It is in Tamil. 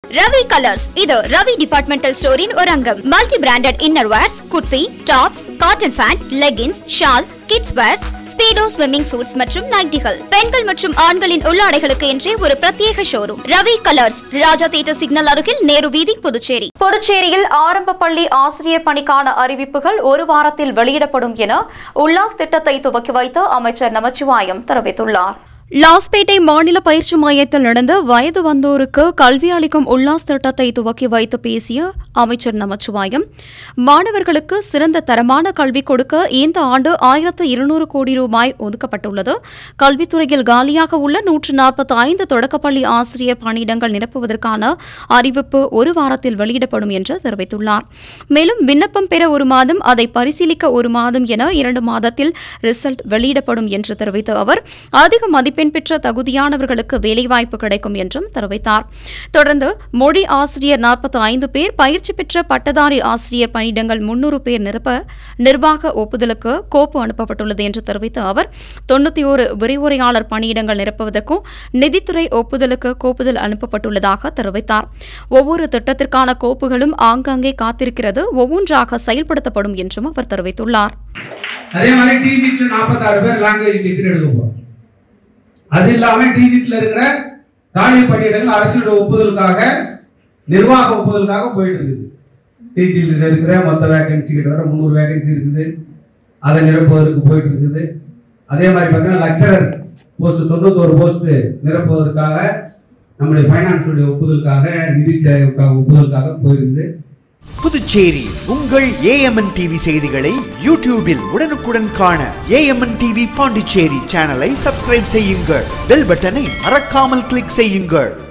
ரவி கலர்ஸ் இது ரவி டிபார்ட்மெண்டல் ஸ்டோரின் ஒரு அங்கம் multi branded inner wears kurti tops cotton pant leggings shawl kids wears Speedo swimming suits மற்றும் நைட்டிகள் பெண்கள் மற்றும் ஆண்களின் உள்ளாடைகளுக்கு என்றே ஒரு பிரத்யேக showroom Ravi Colours Raja theatre signal அருகில் நேரு வீதி புதுச்சேரி புதுச்சேரியில் ஆரம்ப பள்ளி ஆசிரியர் பணிக்கான அறிவிப்புகள் ஒரு வாரத்தில் வெளியிடப்படும் என உல்லாஸ் திட்டத்தை துவக்கி வைத்த அமைச்சர் நமச்சிவாயம் தெரிவித்துள்ளார் லாஸ்பேட்டை மாநில பயிற்சி மையத்தில் நடந்த வயது வந்தோருக்கு கல்வி அளிக்கும் உல்லாஸ் திட்டத்தை துவக்கி வைத்து பேசிய அமைச்சர் நமச்சிவாயம் மாணவர்களுக்கு சிறந்த தரமான கல்வி கொடுக்க இந்த ஆண்டு ஆயிரத்து இருநூறு கோடி ரூபாய் ஒதுக்கப்பட்டுள்ளது கல்வித்துறையில் காலியாக உள்ள நூற்று நாற்பத்தி ஐந்து தொடக்கப்பள்ளி ஆசிரியர் பணியிடங்கள் நிரப்புவதற்கான அறிவிப்பு ஒரு வாரத்தில் வெளியிடப்படும் என்று தெரிவித்துள்ளார் மேலும் விண்ணப்பம் பெற ஒரு மாதம் அதை பரிசீலிக்க ஒரு மாதம் என இரண்டு மாதத்தில் ரிசல்ட் வெளியிடப்படும் என்று தெரிவித்த அவர் அதிக மதிப்பெண் பெற்ற தகுதியானவர்களுக்கு வேலைவாய்ப்பு கிடைக்கும் என்றும் தெரிவித்தார் தொடர்ந்து மொழி ஆசிரியர் நாற்பத்தி ஐந்து பேர் பயிற்சி பெற்ற பட்டதாரி ஆசிரியர் பணியிடங்கள் முன்னூறு பேர் நிரப்ப நிர்வாக ஒப்புதலுக்கு கோப்பு அனுப்பப்பட்டுள்ளது என்று தெரிவித்த அவர் தொண்ணூத்தி ஒரு விரிவுரையாளர் பணியிடங்கள் நிரப்புவதற்கும் நிதித்துறை ஒப்புதலுக்கு கோப்புதல் அனுப்பப்பட்டுள்ளதாக தெரிவித்தார் ஒவ்வொரு திட்டத்திற்கான கோப்புகளும் ஆங்காங்கே காத்திருக்கிறது ஒவ்வொன்றாக செயல்படுத்தப்படும் என்றும் அவர் தெரிவித்துள்ளார் அதே மாதிரி டிஜிட்ல நாற்பத்தாறு பேர் லாங்குவேஜ் டீச்சர் எடுக்க போறோம் அது இல்லாம டிஜிட்ல இருக்கிற காலி பணியிடங்கள் அரசோட ஒப்புதலுக்காக நிர்வாக ஒப்புதலுக்காக போயிட்டு இருக்குது டிஜிட்ல இருக்கிற மொத்த வேகன்சி கிட்ட முந்நூறு வேகன்சி இருக்குது அதை நிரப்புவதற்கு போயிட்டு இருக்குது அதே மாதிரி பார்த்தீங்கன்னா லெக்சரர் போஸ்ட் தொண்ணூத்தோரு போஸ்ட் நிரப்புவதற்காக நம்முடைய ஃபைனான்ஸுடைய ஒப்புதலுக்காக நிதி சேவைக்காக ஒப்புதலுக்காக போயிருக்குது புதுச்சேரி உங்கள் ஏஎம்என் டிவி செய்திகளை யூடியூபில் உடனுக்குடன் காண ஏஎம்என் டிவி பாண்டிச்சேரி சேனலை சப்ஸ்கிரைப் செய்யுங்கள் பெல் பட்டனை மறக்காமல் கிளிக் செய்யுங்கள்